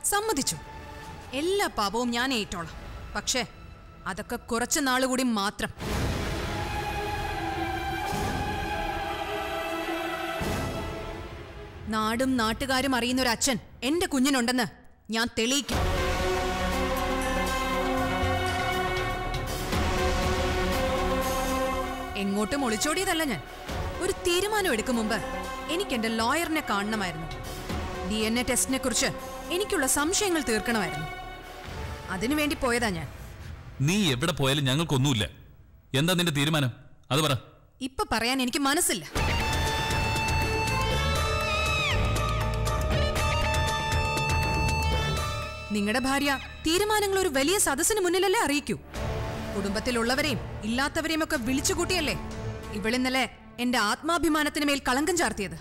സമ്മതിച്ചു എല്ലാ പാപവും ഞാൻ ഏറ്റോളാം പക്ഷേ അതൊക്കെ കുറച്ച് നാളുകൂടി മാത്രം നാടും നാട്ടുകാരും അറിയുന്ന ഒരു അച്ഛൻ എന്റെ കുഞ്ഞിനുണ്ടെന്ന് ഞാൻ തെളിയിക്കും എങ്ങോട്ടും ഒളിച്ചോടിയതല്ല ഞാൻ ഒരു തീരുമാനം എടുക്കും മുമ്പ് എനിക്ക് എന്റെ ലോയറിനെ കാണണമായിരുന്നു ഡി എൻ എ ടെസ്റ്റിനെ കുറിച്ച് എനിക്കുള്ള സംശയങ്ങൾ തീർക്കണമായിരുന്നു അതിനുവേണ്ടി പോയതാ ഞാൻ നീ എവിടെ പോയാലും ഞങ്ങൾക്കൊന്നുമില്ല എന്താ നിന്റെ തീരുമാനം അത് പറ ഇപ്പൊ പറയാൻ എനിക്ക് മനസ്സില്ല നിങ്ങളുടെ ഭാര്യ തീരുമാനങ്ങൾ ഒരു വലിയ സദസ്സിന് മുന്നിലല്ലേ അറിയിക്കൂ കുടുംബത്തിലുള്ളവരെയും ഇല്ലാത്തവരെയും ഒക്കെ വിളിച്ചുകൂട്ടിയല്ലേ ഇവളിന്നലെ എന്റെ ആത്മാഭിമാനത്തിന് മേൽ കളങ്കം ചാർത്തിയത്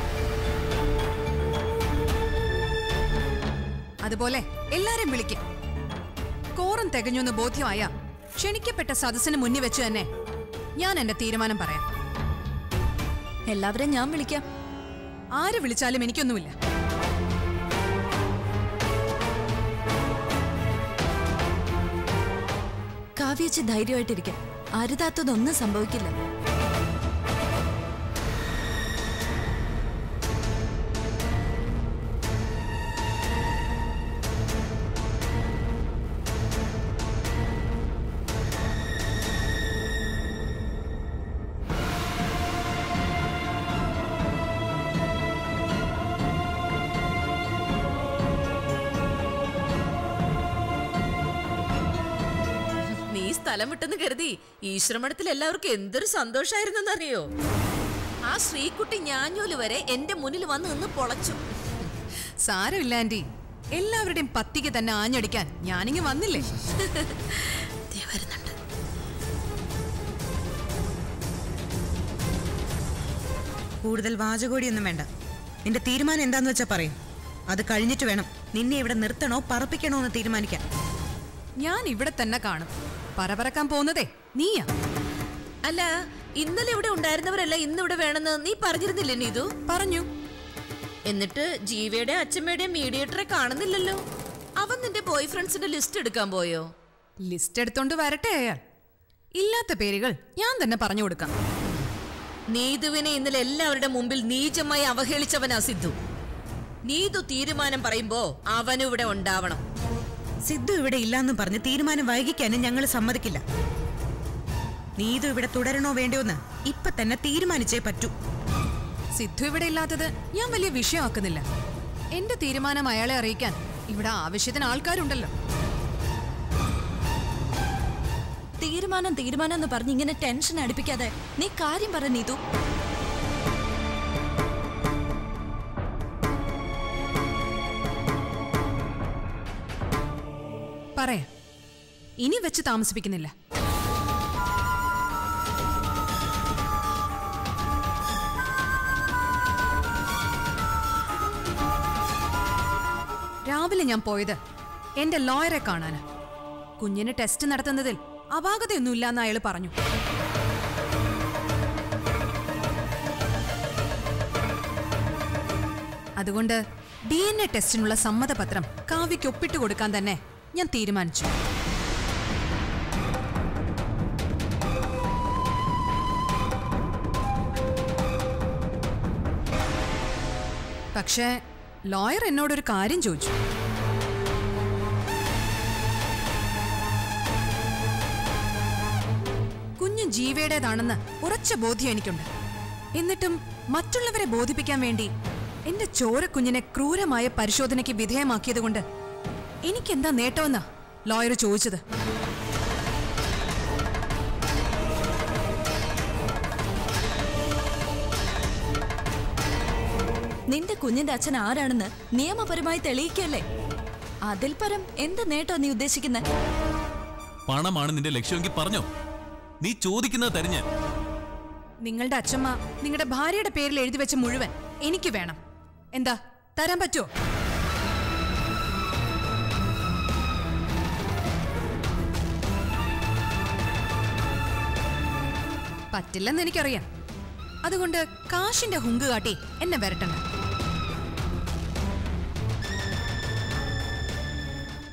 അതുപോലെ എല്ലാരെയും വിളിക്കും കോറം തികഞ്ഞു എന്ന് ബോധ്യമായ ക്ഷണിക്കപ്പെട്ട സദസ്സിന് മുന്നിൽ വെച്ച് തന്നെ ഞാൻ എന്റെ തീരുമാനം പറയാം എല്ലാവരെയും ഞാൻ വിളിക്കാം ആര് വിളിച്ചാലും എനിക്കൊന്നുമില്ല കാവ്യച്ച് ധൈര്യമായിട്ടിരിക്കാം അരുതാത്തതൊന്നും സംഭവിക്കില്ല നീ സ്ഥലം വിട്ടെന്ന് കരുതി ഈശ്വരമഠത്തിൽ എല്ലാവർക്കും എന്തൊരു സന്തോഷായിരുന്നെന്നറിയോ ആ ശ്രീകുട്ടി ഞാഞ്ഞൂല് വരെ എന്റെ മുന്നിൽ വന്ന് നിന്ന് പൊളച്ചു സാരമില്ല ആന്റി എല്ലാവരുടെയും പത്തിക്ക് തന്നെ ആഞ്ഞടിക്കാൻ ഞാനിങ്ങ് വന്നില്ലേ ദേ വരുന്നുണ്ട് കൂടുതൽ വാചകോടിയൊന്നും വേണ്ട നിന്റെ തീരുമാനം എന്താന്ന് വെച്ചാ പറയും അത് കഴിഞ്ഞിട്ട് വേണം നിന്നെ ഇവിടെ നിർത്തണോ പറപ്പിക്കണോ എന്ന് തീരുമാനിക്കാൻ ഞാൻ ഇവിടെ തന്നെ കാണും പറപറക്കാൻ പോകുന്നതേ നീയാ അല്ല ഇന്നലെ ഇവിടെ ഉണ്ടായിരുന്നവരല്ല ഇന്ന് ഇവിടെ വേണമെന്ന് നീ പറഞ്ഞിരുന്നില്ലേ നീതു പറഞ്ഞു എന്നിട്ട് ജീവയുടെ അച്ഛമ്മയുടെയും മീഡിയേറ്ററെ കാണുന്നില്ലല്ലോ അവൻ നിന്റെ ബോയ് ഫ്രണ്ട്സിന്റെ ലിസ്റ്റ് എടുക്കാൻ പോയോ ലിസ്റ്റ് എടുത്തോണ്ട് വരട്ടെ അയാൾ ഇല്ലാത്ത പേരുകൾ ഞാൻ തന്നെ പറഞ്ഞു കൊടുക്കാം നീതുവിനെ ഇന്നലെ എല്ലാവരുടെ മുമ്പിൽ നീചമായി അവഹേളിച്ചവനാ സിദ്ധു നീതു തീരുമാനം പറയുമ്പോ അവനും ഇവിടെ ഉണ്ടാവണം സിദ്ധു ഇവിടെ ഇല്ലാന്നും പറഞ്ഞ് തീരുമാനം വൈകിക്കാനും ഞങ്ങൾ സമ്മതിക്കില്ല നീതു ഇവിടെ തുടരണോ വേണ്ടോന്ന് ഇപ്പൊ തന്നെ തീരുമാനിച്ചേ പറ്റൂ സിദ്ധു ഇവിടെ ഇല്ലാത്തത് ഞാൻ വലിയ വിഷയമാക്കുന്നില്ല എന്റെ തീരുമാനം അയാളെ അറിയിക്കാൻ ഇവിടെ ആവശ്യത്തിന് ആൾക്കാരുണ്ടല്ലോ തീരുമാനം തീരുമാനം എന്ന് പറഞ്ഞ് ഇങ്ങനെ ടെൻഷൻ അടുപ്പിക്കാതെ നീ കാര്യം പറ നീതു പറയാം ഇനി വെച്ച് താമസിപ്പിക്കുന്നില്ല രാവിലെ ഞാൻ പോയത് എന്റെ ലോയറെ കാണാന് കുഞ്ഞിന് ടെസ്റ്റ് നടത്തുന്നതിൽ അപാകതയൊന്നുമില്ല എന്ന് അയാൾ പറഞ്ഞു അതുകൊണ്ട് ഡി എൻ എ ടെസ്റ്റിനുള്ള സമ്മതപത്രം കാവ്യയ്ക്ക് ഒപ്പിട്ട് കൊടുക്കാൻ തന്നെ ഞാൻ തീരുമാനിച്ചു പക്ഷേ ലോയർ എന്നോടൊരു കാര്യം ചോദിച്ചു കുഞ്ഞ് ജീവയുടേതാണെന്ന് ഉറച്ച ബോധ്യം എനിക്കുണ്ട് എന്നിട്ടും മറ്റുള്ളവരെ ബോധിപ്പിക്കാൻ വേണ്ടി എന്റെ ചോരക്കുഞ്ഞിനെ ക്രൂരമായ പരിശോധനയ്ക്ക് വിധേയമാക്കിയതുകൊണ്ട് എനിക്കെന്താ നേട്ടമെന്നാ ലോയർ ചോദിച്ചത് നിന്റെ കുഞ്ഞിന്റെ അച്ഛൻ ആരാണെന്ന് നിയമപരമായി തെളിയിക്കല്ലേ അതിൽ പരം എന്ത് നേട്ടോ നീ ഉദ്ദേശിക്കുന്നത് പണമാണ് നിന്റെ ലക്ഷ്യമെങ്കിൽ പറഞ്ഞോ നീ ചോദിക്കുന്നത് തരിഞ്ഞ് നിങ്ങളുടെ അച്ഛമ്മ നിങ്ങളുടെ ഭാര്യയുടെ പേരിൽ എഴുതി വെച്ച മുഴുവൻ എനിക്ക് വേണം എന്താ തരാൻ പറ്റുമോ പറ്റില്ലെന്ന് എനിക്കറിയാം അതുകൊണ്ട് കാശിന്റെ ഹുങ്ക് കാട്ടി എന്നെ വരട്ടണ്ട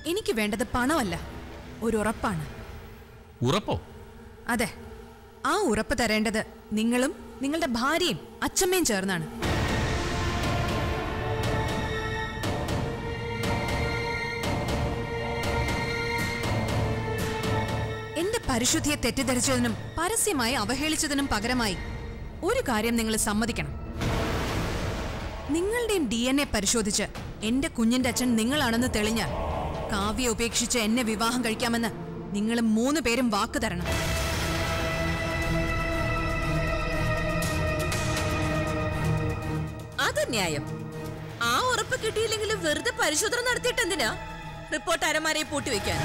എനിക്ക് വേണ്ടത് പണമല്ല ഒരു ഉറപ്പാണ് ഉറപ്പോ അതെ ആ ഉറപ്പ് തരേണ്ടത് നിങ്ങളും നിങ്ങളുടെ ഭാര്യയും അച്ഛമ്മയും ചേർന്നാണ് എന്റെ പരിശുദ്ധിയെ തെറ്റിദ്ധരിച്ചതിനും പരസ്യമായി അവഹേളിച്ചതിനും പകരമായി ഒരു കാര്യം നിങ്ങൾ സമ്മതിക്കണം നിങ്ങളുടെയും ഡി എൻ എ പരിശോധിച്ച് എന്റെ കുഞ്ഞിന്റെ അച്ഛൻ നിങ്ങളാണെന്ന് തെളിഞ്ഞാൽ കാവ്യ ഉപേക്ഷിച്ച് എന്നെ വിവാഹം കഴിക്കാമെന്ന് നിങ്ങൾ മൂന്ന് പേരും വാക്ക് തരണം അത് ന്യായം ആ ഉറപ്പ് കിട്ടിയില്ലെങ്കിലും വെറുതെ പരിശോധന നടത്തിയിട്ട് എന്തിനാ റിപ്പോർട്ട് അരമാരയെ പൂട്ടിവെക്കാൻ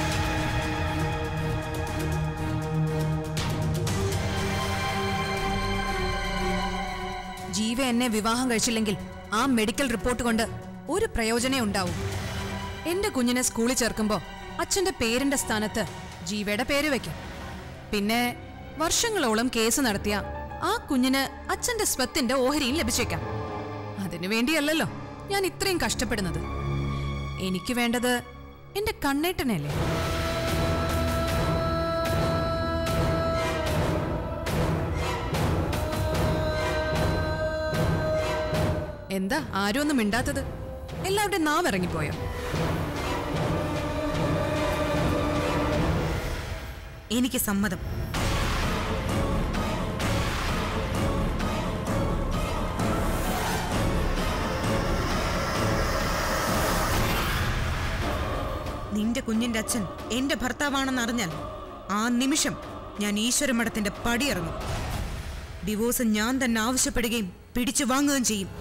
ജീവ എന്നെ വിവാഹം കഴിച്ചില്ലെങ്കിൽ ആ മെഡിക്കൽ റിപ്പോർട്ട് കൊണ്ട് ഒരു പ്രയോജനേ ഉണ്ടാവും എന്റെ കുഞ്ഞിനെ സ്കൂളിൽ ചേർക്കുമ്പോ അച്ഛന്റെ പേരിന്റെ സ്ഥാനത്ത് ജീവയുടെ പേര് വെക്കും പിന്നെ വർഷങ്ങളോളം കേസ് നടത്തിയ ആ കുഞ്ഞിന് അച്ഛന്റെ സ്വത്തിന്റെ ഓഹരിയും ലഭിച്ചേക്കാം അതിനു വേണ്ടിയല്ലല്ലോ ഞാൻ ഇത്രയും കഷ്ടപ്പെടുന്നത് എനിക്ക് വേണ്ടത് എന്റെ കണ്ണേട്ടനല്ലേ എന്താ ആരും ഒന്നും മിണ്ടാത്തത് എല്ലാവരുടെയും നാവ് ഇറങ്ങിപ്പോയോ എനിക്ക് സമ്മതം നിന്റെ കുഞ്ഞിന്റെ അച്ഛൻ എന്റെ ഭർത്താവാണെന്ന് അറിഞ്ഞാൽ ആ നിമിഷം ഞാൻ ഈശ്വരമഠത്തിന്റെ പടിയിറങ്ങും ഡിവോഴ്സ് ഞാൻ തന്നെ ആവശ്യപ്പെടുകയും പിടിച്ചു വാങ്ങുകയും ചെയ്യും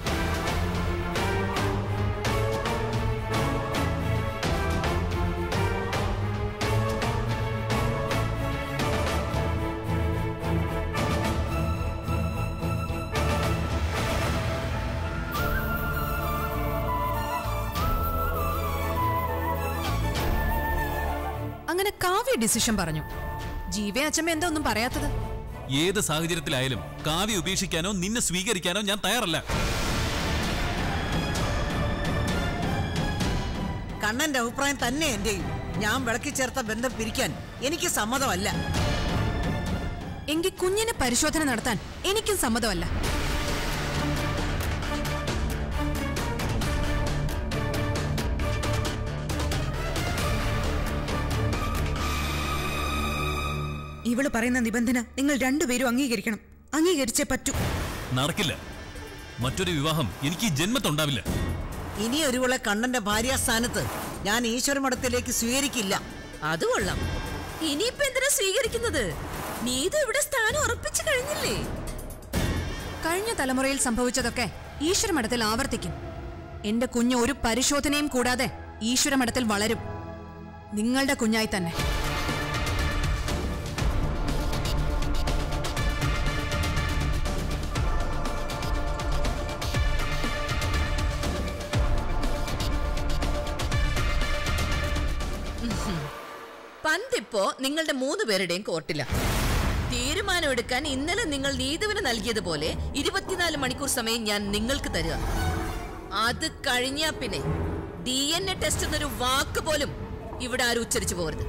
അങ്ങനെ കാവ്യ ഡിസിഷൻ പറഞ്ഞു ജീവ അച്ഛമ്മ എന്താ ഒന്നും പറയാത്തത് ഏത് സാഹചര്യത്തിലായാലും കാവ്യ ഉപേക്ഷിക്കാനോ നിന്നെ സ്വീകരിക്കാനോ ഞാൻ തയ്യാറല്ല കണ്ണന്റെ അഭിപ്രായം തന്നെ എന്റെയും ഞാൻ വിളക്കി ചേർത്ത ബന്ധം പിരിക്കാൻ എനിക്ക് സമ്മതമല്ല എങ്കിൽ കുഞ്ഞിന് പരിശോധന നടത്താൻ എനിക്കും സമ്മതമല്ല ഇവള് പറയുന്ന നിബന്ധന നിങ്ങൾ രണ്ടുപേരും അംഗീകരിക്കണം അംഗീകരിച്ചേ പറ്റൂ നടക്കില്ല മറ്റൊരു വിവാഹം എനിക്ക് ഈ ജന്മത്തുണ്ടാവില്ല ഇനി ഒരുവളെ കണ്ണന്റെ ഭാര്യാസ്ഥാനത്ത് ഞാൻ ഈശ്വരമഠത്തിലേക്ക് സ്വീകരിക്കില്ല അത് കൊള്ളാം ഇനിയിപ്പോ എന്തിനാ സ്വീകരിക്കുന്നത് നീതു ഇവിടെ സ്ഥാനം ഉറപ്പിച്ചു കഴിഞ്ഞില്ലേ കഴിഞ്ഞ തലമുറയിൽ സംഭവിച്ചതൊക്കെ ഈശ്വരമഠത്തിൽ ആവർത്തിക്കും എന്റെ കുഞ്ഞ് ഒരു പരിശോധനയും കൂടാതെ ഈശ്വരമഠത്തിൽ വളരും നിങ്ങളുടെ കുഞ്ഞായി തന്നെ പന്തിപ്പോ നിങ്ങളുടെ മൂന്ന് പേരുടെയും കോർട്ടില തീരുമാനമെടുക്കാൻ ഇന്നലെ നിങ്ങൾ നീതുവിന് നൽകിയതുപോലെ ഇരുപത്തിനാല് മണിക്കൂർ സമയം ഞാൻ നിങ്ങൾക്ക് തരിക അത് കഴിഞ്ഞാ പിന്നെ ഡി എൻ എ ടെസ്റ്റ് എന്നൊരു വാക്ക് പോലും ഇവിടെ ആരും ഉച്ചരിച്ചു പോകരുത്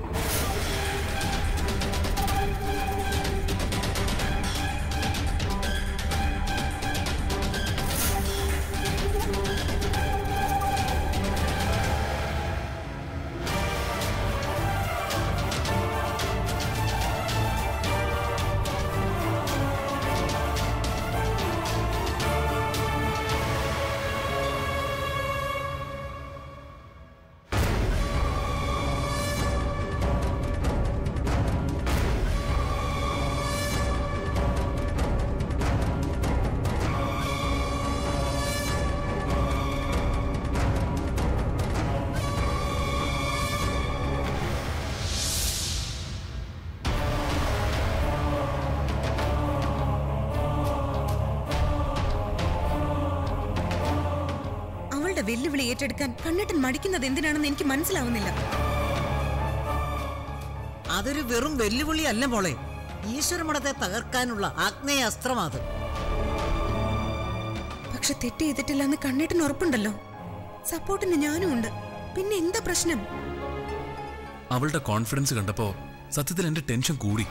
അവളുടെ വെല്ലുവിളി ഏറ്റെടുക്കാൻ കണ്ണേട്ടൻ മടിക്കുന്നത് എന്തിനാണെന്ന് എനിക്ക് മനസ്സിലാവുന്നില്ല അതൊരു വെറും വെല്ലുവിളി അല്ല മോളെ ഈശ്വരമഠത്തെ തകർക്കാനുള്ള ആഗ്നേയ അസ്ത്രമാത് പക്ഷെ തെറ്റ് ചെയ്തിട്ടില്ല എന്ന് കണ്ണേട്ടന് ഉറപ്പുണ്ടല്ലോ സപ്പോർട്ടിന് ഞാനും ഉണ്ട് പിന്നെ എന്താ പ്രശ്നം അവളുടെ കോൺഫിഡൻസ് കണ്ടപ്പോ സത്യത്തിൽ എന്റെ ടെൻഷൻ കൂടി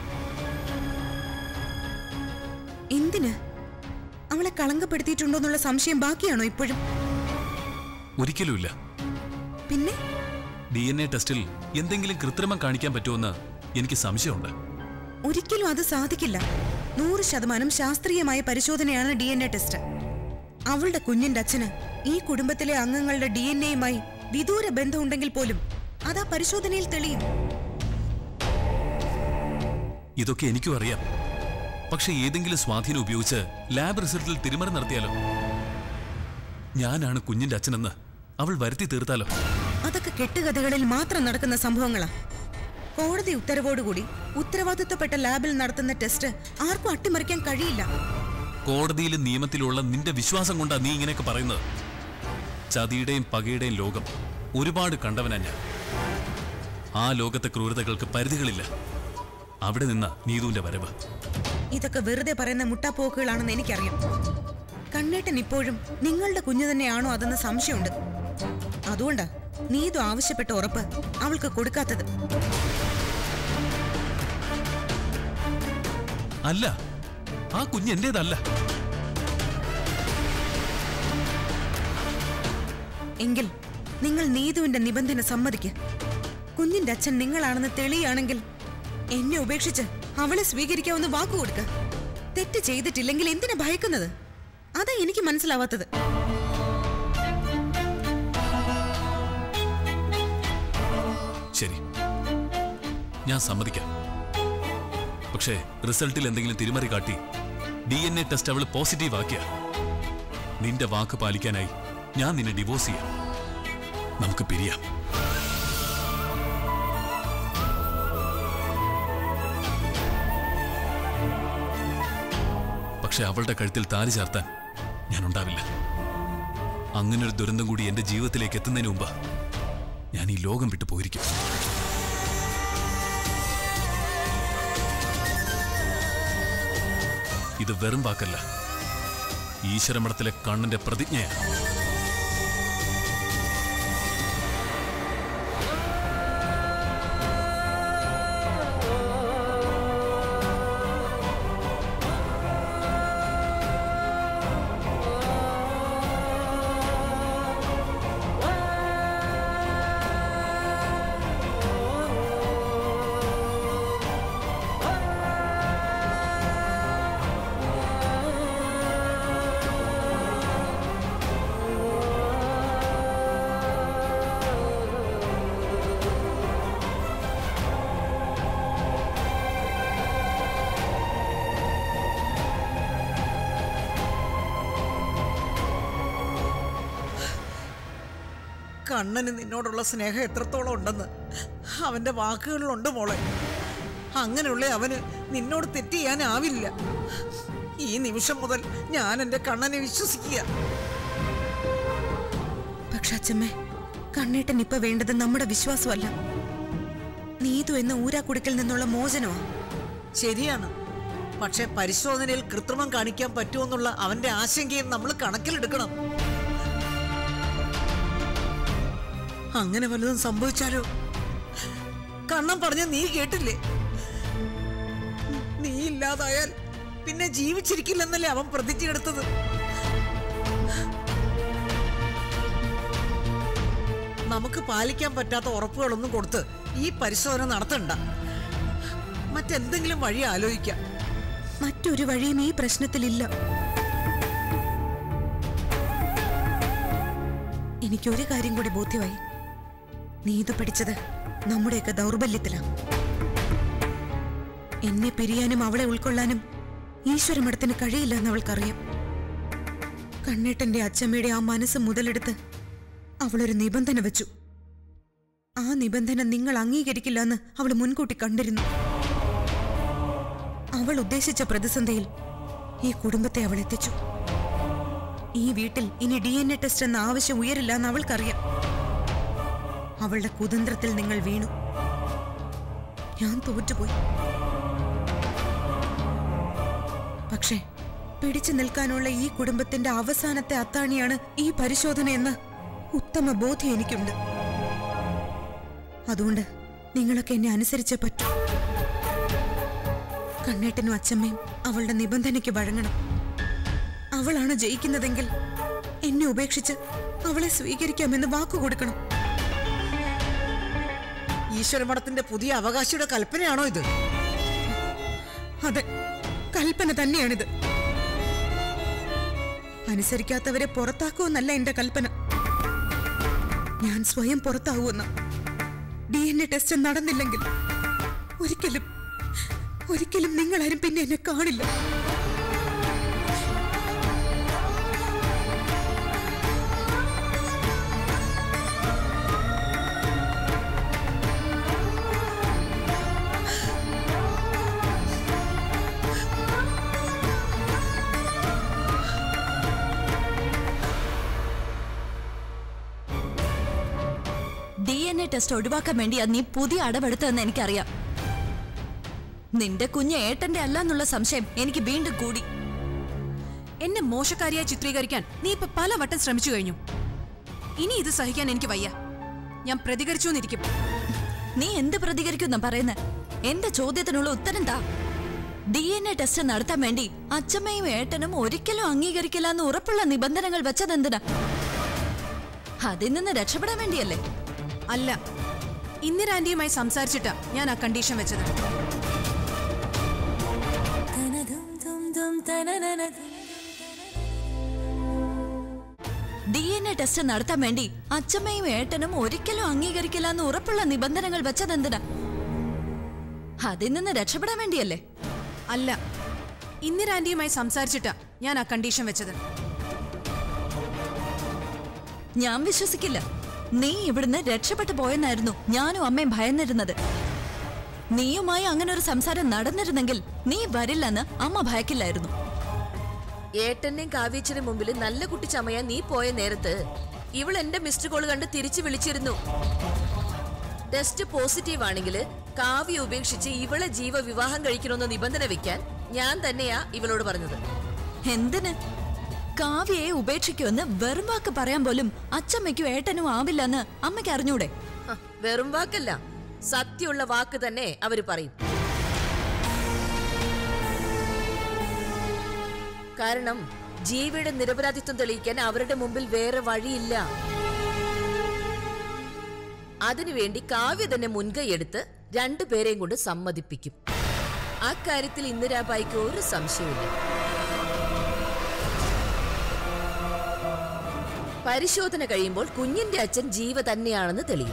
എന്തിന് അവളെ കളങ്കപ്പെടുത്തിയിട്ടുണ്ടോന്നുള്ള സംശയം ബാക്കിയാണോ ഇപ്പോഴും ഒരിക്കലുമില്ല പിന്നെ ഡി എൻ എ ടെസ്റ്റിൽ എന്തെങ്കിലും കൃത്രിമം കാണിക്കാൻ പറ്റുമെന്ന് എനിക്ക് സംശയമുണ്ട് ഒരിക്കലും അത് സാധിക്കില്ല നൂറ് ശതമാനം ശാസ്ത്രീയമായ പരിശോധനയാണ് ഡി എൻ എ ടെസ്റ്റ് അവളുടെ കുഞ്ഞിന്റെ അച്ഛന് ഈ കുടുംബത്തിലെ അംഗങ്ങളുടെ ഡി എൻ എയുമായി വിദൂര ബന്ധമുണ്ടെങ്കിൽ പോലും അതാ പരിശോധനയിൽ തെളിയും ഇതൊക്കെ എനിക്കും അറിയാം പക്ഷെ ഏതെങ്കിലും സ്വാധീനം ഉപയോഗിച്ച് ലാബ് റിസൾട്ടിൽ തിരിമറി നടത്തിയാലോ ഞാനാണ് കുഞ്ഞിന്റെ അച്ഛനെന്ന് അവൾ വരുത്തി തീർത്താലോ അതൊക്കെ കെട്ടുകഥകളിൽ മാത്രം നടക്കുന്ന സംഭവങ്ങളാ കോടതി ഉത്തരവോടുകൂടി ഉത്തരവാദിത്വപ്പെട്ട ലാബിൽ നടത്തുന്ന ടെസ്റ്റ് ആർക്കും അട്ടിമറിക്കാൻ കഴിയില്ല കോടതിയിലും നിയമത്തിലുള്ള നിന്റെ വിശ്വാസം കൊണ്ടാ നീ ഇങ്ങനെയൊക്കെ പറയുന്നത് ചതിയുടെയും പകയുടെയും ലോകം ഒരുപാട് കണ്ടവനാ ഞാൻ ആ ലോകത്തെ ക്രൂരതകൾക്ക് പരിധികളില്ല അവിടെ നിന്ന നീതുവിന്റെ വരവ് ഇതൊക്കെ വെറുതെ പറയുന്ന മുട്ടാപ്പോക്കുകളാണെന്ന് എനിക്കറിയാം കണ്ണേട്ടൻ ഇപ്പോഴും നിങ്ങളുടെ കുഞ്ഞു തന്നെയാണോ അതെന്ന് സംശയമുണ്ട് അതുകൊണ്ടാ നീതു ആവശ്യപ്പെട്ട ഉറപ്പ് അവൾക്ക് കൊടുക്കാത്തത് അല്ല ആ കുഞ്ഞ് എന്റേതല്ല എങ്കിൽ നിങ്ങൾ നീതുവിന്റെ നിബന്ധന സമ്മതിക്ക് കുഞ്ഞിന്റെ അച്ഛൻ നിങ്ങളാണെന്ന് തെളിയാണെങ്കിൽ എന്നെ ഉപേക്ഷിച്ച് അവളെ സ്വീകരിക്കാവുന്ന വാക്കു കൊടുക്ക തെറ്റ് ചെയ്തിട്ടില്ലെങ്കിൽ എന്തിനാ ഭയക്കുന്നത് അതാ എനിക്ക് മനസ്സിലാവാത്തത് ശരി ഞാൻ സമ്മതിക്കാം പക്ഷേ റിസൾട്ടിൽ എന്തെങ്കിലും തിരിമറി കാട്ടി ഡി എൻ എ ടെസ്റ്റ് അവൾ പോസിറ്റീവ് ആക്കിയ നിന്റെ വാക്ക് പാലിക്കാനായി ഞാൻ നിന്നെ ഡിവോഴ്സ് ചെയ്യാം നമുക്ക് പിരിയാം പക്ഷെ അവളുടെ കഴുത്തിൽ താലി ചാർത്താൻ ഞാൻ ഉണ്ടാവില്ല അങ്ങനൊരു ദുരന്തം കൂടി എന്റെ ജീവിതത്തിലേക്ക് എത്തുന്നതിന് മുമ്പ് ഞാൻ ഈ ലോകം വിട്ടു പോയിരിക്കും ഇത് വെറും വാക്കല്ല ഈശ്വരമഠത്തിലെ കണ്ണന്റെ പ്രതിജ്ഞയാണ് കണ്ണന് നിന്നോടുള്ള സ്നേഹം എത്രത്തോളം ഉണ്ടെന്ന് അവന്റെ വാക്കുകളിലുണ്ട് മോളെ അങ്ങനെയുള്ള അവന് നിന്നോട് തെറ്റ് ചെയ്യാനാവില്ല ഈ നിമിഷം മുതൽ ഞാൻ എൻ്റെ കണ്ണനെ വിശ്വസിക്കുക പക്ഷെ അച്ഛമ്മേ കണ്ണേട്ടൻ ഇപ്പൊ വേണ്ടത് നമ്മുടെ വിശ്വാസമല്ല നീതു എന്ന ഊരാക്കുടുക്കിൽ നിന്നുള്ള മോചനമാ ശരിയാണ് പക്ഷെ പരിശോധനയിൽ കൃത്രിമം കാണിക്കാൻ പറ്റുമെന്നുള്ള അവന്റെ ആശങ്കയും നമ്മൾ കണക്കിലെടുക്കണം അങ്ങനെ വല്ലതും സംഭവിച്ചാലോ കണ്ണം പറഞ്ഞ നീ കേട്ടില്ലേ നീ ഇല്ലാതായാൽ പിന്നെ ജീവിച്ചിരിക്കില്ലെന്നല്ലേ അവൻ പ്രതിജ്ഞ എടുത്തത് നമുക്ക് പാലിക്കാൻ പറ്റാത്ത ഉറപ്പുകളൊന്നും കൊടുത്ത് ഈ പരിശോധന നടത്തണ്ട മറ്റെന്തെങ്കിലും വഴി ആലോചിക്കാം മറ്റൊരു വഴിയും ഈ പ്രശ്നത്തിലില്ല എനിക്കൊരു കാര്യം കൂടി ബോധ്യമായി നീതു പിടിച്ചത് നമ്മുടെയൊക്കെ ദൗർബല്യത്തിലാണ് എന്നെ പിരിയാനും അവളെ ഉൾക്കൊള്ളാനും ഈശ്വരമഠത്തിന് കഴിയില്ല എന്ന് അവൾക്കറിയാം കണ്ണേട്ടന്റെ അച്ചമ്മയുടെ ആ മനസ്സ് മുതലെടുത്ത് അവളൊരു നിബന്ധന വെച്ചു ആ നിബന്ധന നിങ്ങൾ അംഗീകരിക്കില്ല എന്ന് അവൾ മുൻകൂട്ടി കണ്ടിരുന്നു അവൾ ഉദ്ദേശിച്ച പ്രതിസന്ധിയിൽ ഈ കുടുംബത്തെ അവൾ എത്തിച്ചു ഈ വീട്ടിൽ ഇനി ഡി എൻ എ ടെസ്റ്റ് എന്ന ആവശ്യം ഉയരില്ല എന്ന് അവൾക്കറിയാം അവളുടെ കുതന്ത്രത്തിൽ നിങ്ങൾ വീണു ഞാൻ തോറ്റുപോയി പക്ഷേ പിടിച്ചു നിൽക്കാനുള്ള ഈ കുടുംബത്തിന്റെ അവസാനത്തെ അത്താണിയാണ് ഈ പരിശോധന എന്ന ഉത്തമ ബോധ്യം എനിക്കുണ്ട് അതുകൊണ്ട് നിങ്ങളൊക്കെ എന്നെ അനുസരിച്ചേ പറ്റൂ കണ്ണേട്ടനും അച്ചമ്മയും അവളുടെ നിബന്ധനയ്ക്ക് വഴങ്ങണം അവളാണ് ജയിക്കുന്നതെങ്കിൽ എന്നെ ഉപേക്ഷിച്ച് അവളെ സ്വീകരിക്കാമെന്ന് വാക്കു കൊടുക്കണം ഈശ്വരമഠത്തിന്റെ പുതിയ അവകാശിയുടെ കൽപ്പനയാണോ ഇത് അതെ കൽപ്പന തന്നെയാണിത് അനുസരിക്കാത്തവരെ പുറത്താക്കുമെന്നല്ല എന്റെ കൽപ്പന ഞാൻ സ്വയം പുറത്താവുമെന്ന് ഡി എൻ എ ടെസ്റ്റ് നടന്നില്ലെങ്കിൽ ഒരിക്കലും ഒരിക്കലും നിങ്ങളാരും പിന്നെ എന്നെ കാണില്ല ഡി എൻ എ ടെസ്റ്റ് ഒഴിവാക്കാൻ വേണ്ടിയാ നീ പുതിയ അടവെടുത്തതെന്ന് എനിക്കറിയാം നിന്റെ കുഞ്ഞ് ഏട്ടന്റെ അല്ല എന്നുള്ള സംശയം എനിക്ക് വീണ്ടും കൂടി എന്നെ മോശക്കാരിയായി ചിത്രീകരിക്കാൻ നീ ഇപ്പൊ പലവട്ടം ശ്രമിച്ചു കഴിഞ്ഞു ഇനി ഇത് സഹിക്കാൻ എനിക്ക് വയ്യ ഞാൻ പ്രതികരിച്ചു എന്നിരിക്കും നീ എന്ത് പ്രതികരിക്കുന്ന പറയുന്നത് എന്റെ ചോദ്യത്തിനുള്ള ഉത്തരം താ ഡി എൻ എ ടെസ്റ്റ് നടത്താൻ വേണ്ടി അച്ഛമ്മയും ഏട്ടനും ഒരിക്കലും അംഗീകരിക്കില്ല എന്ന് ഉറപ്പുള്ള നിബന്ധനകൾ വെച്ചതെന്തിനാ അതിൽ നിന്ന് രക്ഷപ്പെടാൻ വേണ്ടിയല്ലേ അല്ല ഇന്ദിരാന്റിയുമായി സംസാരിച്ചിട്ടാ ഞാൻ ആ കണ്ടീഷൻ വെച്ചത് ഡി എൻ എ ടെസ്റ്റ് നടത്താൻ വേണ്ടി അച്ഛമ്മയും ഏട്ടനും ഒരിക്കലും അംഗീകരിക്കില്ല എന്ന് ഉറപ്പുള്ള നിബന്ധനകൾ വെച്ചതെന്തിനാ അതിൽ നിന്ന് രക്ഷപ്പെടാൻ വേണ്ടിയല്ലേ അല്ല ഇന്ദിരാന്റിയുമായി സംസാരിച്ചിട്ടാ ഞാൻ ആ കണ്ടീഷൻ വെച്ചത് ഞാൻ വിശ്വസിക്കില്ല നീ ഇവിടുന്ന് രക്ഷപ്പെട്ടു പോയെന്നായിരുന്നു ഞാനും അമ്മയും ഭയന്നിരുന്നത് നീയുമായി അങ്ങനെ ഒരു സംസാരം നടന്നിരുന്നെങ്കിൽ നീ വരില്ലെന്ന് അമ്മ ഭയക്കില്ലായിരുന്നു ഏട്ടന്റെയും കാവ്യച്ചിന്റെ മുമ്പിൽ നല്ല കുട്ടി ചമയാൻ നീ പോയ നേരത്ത് ഇവൾ എന്റെ മിസ്ഡ് കോൾ കണ്ട് തിരിച്ചു വിളിച്ചിരുന്നു ടെസ്റ്റ് പോസിറ്റീവ് ആണെങ്കിൽ കാവ്യ ഉപേക്ഷിച്ച് ഇവളെ ജീവ വിവാഹം കഴിക്കണമെന്ന് നിബന്ധന വെക്കാൻ ഞാൻ തന്നെയാ ഇവളോട് പറഞ്ഞത് എന്തിന് കാവ്യയെ ഉപേക്ഷിക്കുമെന്ന് വെറും വാക്ക് പറയാൻ പോലും അച്ചമ്മയ്ക്കും ഏട്ടനും ആവില്ലെന്ന് അമ്മയ്ക്ക് അറിഞ്ഞൂടെ ഹ, വെറും വാക്കല്ല സത്യമുള്ള വാക്ക് തന്നെ അവര് പറയും കാരണം ജീവിയുടെ നിരപരാധിത്വം തെളിയിക്കാൻ അവരുടെ മുമ്പിൽ വേറെ വഴിയില്ല അതിനുവേണ്ടി കാവ്യ തന്നെ മുൻകൈയെടുത്ത് രണ്ടുപേരെയും കൊണ്ട് സമ്മതിപ്പിക്കും അക്കാര്യത്തിൽ ഇന്ദിരാബായിക്ക് ഒരു സംശയമില്ല പരിശോധന കഴിയുമ്പോൾ കുഞ്ഞിന്റെ അച്ഛൻ ജീവ തന്നെയാണെന്ന് തെളിയും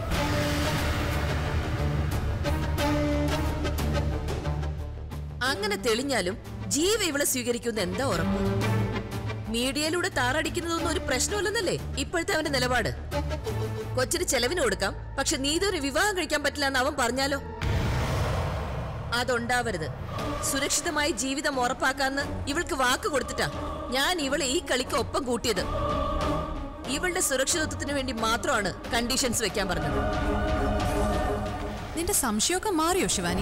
അങ്ങനെ തെളിഞ്ഞാലും ജീവ ഇവളെ സ്വീകരിക്കുന്ന എന്താ ഉറപ്പ് മീഡിയയിലൂടെ താറടിക്കുന്നതൊന്നും ഒരു പ്രശ്നമില്ലെന്നല്ലേ ഇപ്പോഴത്തെ അവന്റെ നിലപാട് കൊച്ചിന് ചെലവിന് കൊടുക്കാം പക്ഷെ നീതൊരു വിവാഹം കഴിക്കാൻ പറ്റില്ല എന്ന് അവൻ പറഞ്ഞാലോ അതുണ്ടാവരുത് സുരക്ഷിതമായി ജീവിതം ഉറപ്പാക്കാന്ന് ഇവൾക്ക് വാക്ക് കൊടുത്തിട്ടാ ഞാൻ ഇവളെ ഈ കളിക്ക് ഒപ്പം കൂട്ടിയത് ഇവളുടെ സുരക്ഷിതത്വത്തിന് വേണ്ടി മാത്രമാണ് കണ്ടീഷൻസ് വെക്കാൻ പറഞ്ഞത് നിന്റെ സംശയമൊക്കെ മാറിയോ ശിവാനി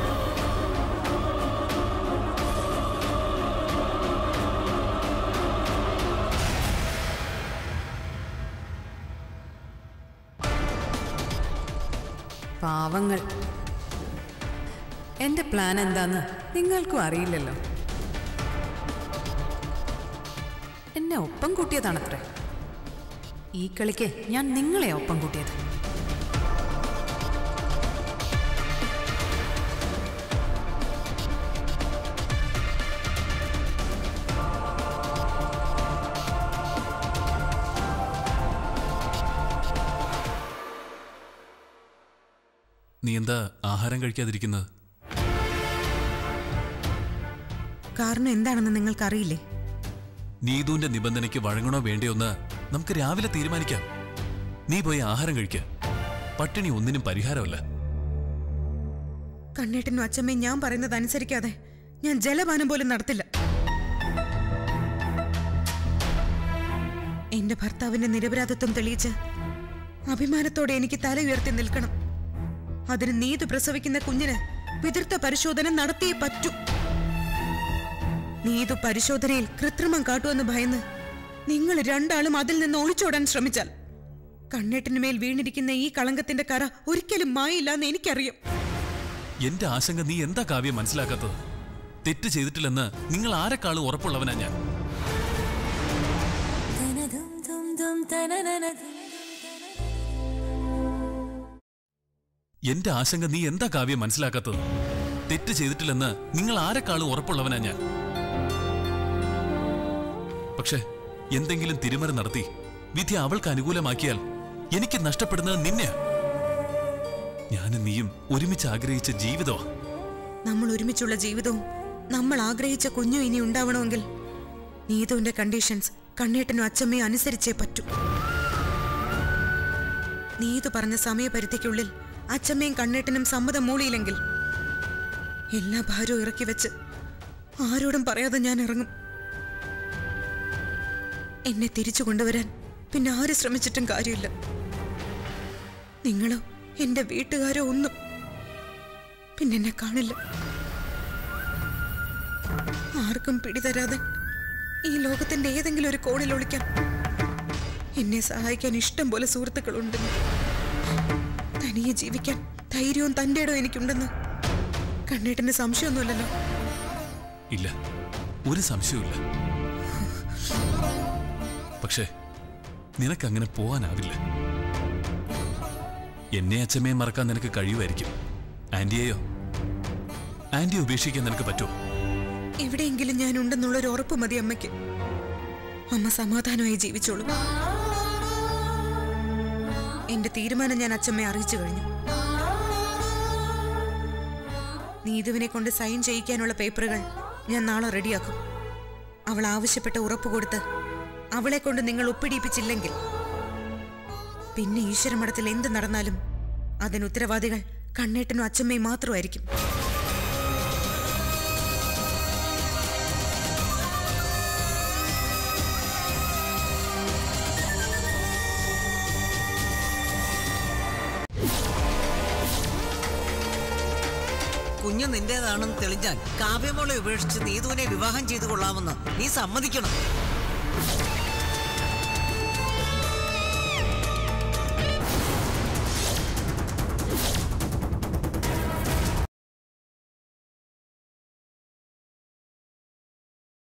പാവങ്ങൾ എന്റെ പ്ലാൻ എന്താന്ന് നിങ്ങൾക്കും അറിയില്ലല്ലോ എന്നെ ഒപ്പം കൂട്ടിയതാണത്രേ ഈ കളിക്ക് ഞാൻ നിങ്ങളെ ഒപ്പം കൂട്ടിയത് നീ എന്താ ആഹാരം കഴിക്കാതിരിക്കുന്നത് കാരണം എന്താണെന്ന് നിങ്ങൾക്കറിയില്ലേ നീതുവിന്റെ നിബന്ധനയ്ക്ക് വഴങ്ങണോ വേണ്ടയോ എന്ന് നമുക്ക് രാവിലെ തീരുമാനിക്കാം നീ പോയി ആഹാരം കഴിക്ക പട്ടിണി ഒന്നിനും പരിഹാരമല്ല കണ്ണേട്ടനും അച്ഛമ്മയും ഞാൻ പറയുന്നത് അനുസരിക്കാതെ ഞാൻ ജലപാനം പോലും നടത്തില്ല എന്റെ ഭർത്താവിന്റെ നിരപരാധിത്വം തെളിയിച്ച് അഭിമാനത്തോടെ എനിക്ക് തല ഉയർത്തി നിൽക്കണം അതിന് നീതു പ്രസവിക്കുന്ന കുഞ്ഞിന് പിതൃത്വ പരിശോധന നടത്തിയേ പറ്റൂ നീതു പരിശോധനയിൽ കൃത്രിമം കാട്ടുമെന്ന് ഭയന്ന് നിങ്ങൾ രണ്ടാളും അതിൽ നിന്ന് ഒളിച്ചോടാൻ ശ്രമിച്ചാൽ കണ്ണേട്ടിന് മേൽ വീണിരിക്കുന്ന ഈ കളങ്കത്തിന്റെ കറ ഒരിക്കലും മായില്ലെന്ന് എനിക്കറിയാം എന്റെ ആശങ്ക നീ എന്താ കാവ്യം മനസ്സിലാക്കാത്തത് തെറ്റ് ചെയ്തിട്ടില്ലെന്ന് നിങ്ങൾ ആരെക്കാളും ഉറപ്പുള്ളവനാ ഞാൻ എന്റെ ആശങ്ക നീ എന്താ കാവ്യം മനസ്സിലാക്കാത്തത് തെറ്റ് ചെയ്തിട്ടില്ലെന്ന് നിങ്ങൾ ആരെക്കാളും ഉറപ്പുള്ളവനാ ഞാൻ പക്ഷെ എന്തെങ്കിലും തിരിമറി നടത്തി വിധി അവൾക്ക് അനുകൂലമാക്കിയാൽ എനിക്ക് നഷ്ടപ്പെടുന്നത് നിന്നെയാ ഞാനും നീയും ഒരുമിച്ച് ആഗ്രഹിച്ച ജീവിതമാ നമ്മൾ ഒരുമിച്ചുള്ള ജീവിതവും നമ്മൾ ആഗ്രഹിച്ച കുഞ്ഞു ഇനി ഉണ്ടാവണമെങ്കിൽ നീതുവിന്റെ കണ്ടീഷൻസ് കണ്ണേട്ടനും അച്ചമ്മയും അനുസരിച്ചേ പറ്റൂ നീതു പറഞ്ഞ സമയപരിധിക്കുള്ളിൽ അച്ചമ്മയും കണ്ണേട്ടനും സമ്മതം മൂളിയില്ലെങ്കിൽ എല്ലാ ഭാരവും ഇറക്കി വെച്ച് ആരോടും പറയാതെ ഞാൻ ഇറങ്ങും എന്നെ തിരിച്ചു കൊണ്ടുവരാൻ പിന്നെ ആര് ശ്രമിച്ചിട്ടും കാര്യമില്ല നിങ്ങളോ എന്റെ വീട്ടുകാരോ ഒന്നും പിന്നെ എന്നെ കാണില്ല ആർക്കും പിടിതരാതെ ഈ ലോകത്തിന്റെ ഏതെങ്കിലും ഒരു കോണിൽ ഒളിക്കാൻ എന്നെ സഹായിക്കാൻ ഇഷ്ടം പോലെ സുഹൃത്തുക്കളുണ്ട് തനിയെ ജീവിക്കാൻ ധൈര്യവും തൻ്റെ ഇടവും എനിക്കുണ്ടെന്ന് കണ്ണേട്ടന് സംശയമൊന്നുമില്ലല്ലോ ഇല്ല ഒരു സംശയവുമില്ല പക്ഷേ നിനക്കങ്ങനെ പോവാനാവില്ല എന്നെ അച്ഛമ്മയെ മറക്കാൻ നിനക്ക് കഴിയുമായിരിക്കും ആന്റിയെയോ ആന്റി ഉപേക്ഷിക്കാൻ നിനക്ക് പറ്റുമോ എവിടെയെങ്കിലും ഞാൻ ഉണ്ടെന്നുള്ളൊരു ഉറപ്പ് മതി അമ്മയ്ക്ക് അമ്മ സമാധാനമായി ജീവിച്ചോളൂ എന്റെ തീരുമാനം ഞാൻ അച്ഛമ്മയെ അറിയിച്ചു കഴിഞ്ഞു നീതുവിനെ കൊണ്ട് സൈൻ ചെയ്യിക്കാനുള്ള പേപ്പറുകൾ ഞാൻ നാളെ റെഡിയാക്കും അവൾ ആവശ്യപ്പെട്ട ഉറപ്പ് കൊടുത്ത് അവളെ കൊണ്ട് നിങ്ങൾ ഒപ്പിടിയിപ്പിച്ചില്ലെങ്കിൽ പിന്നെ ഈശ്വരമഠത്തിൽ എന്ത് നടന്നാലും അതിന് ഉത്തരവാദികൾ കണ്ണേട്ടനും അച്ഛമ്മയും മാത്രമായിരിക്കും കുഞ്ഞ് നിന്റേതാണെന്ന് തെളിഞ്ഞാൽ കാവ്യമോളെ ഉപേക്ഷിച്ച് നീതുവിനെ വിവാഹം ചെയ്തു കൊള്ളാമെന്ന് നീ സമ്മതിക്കണം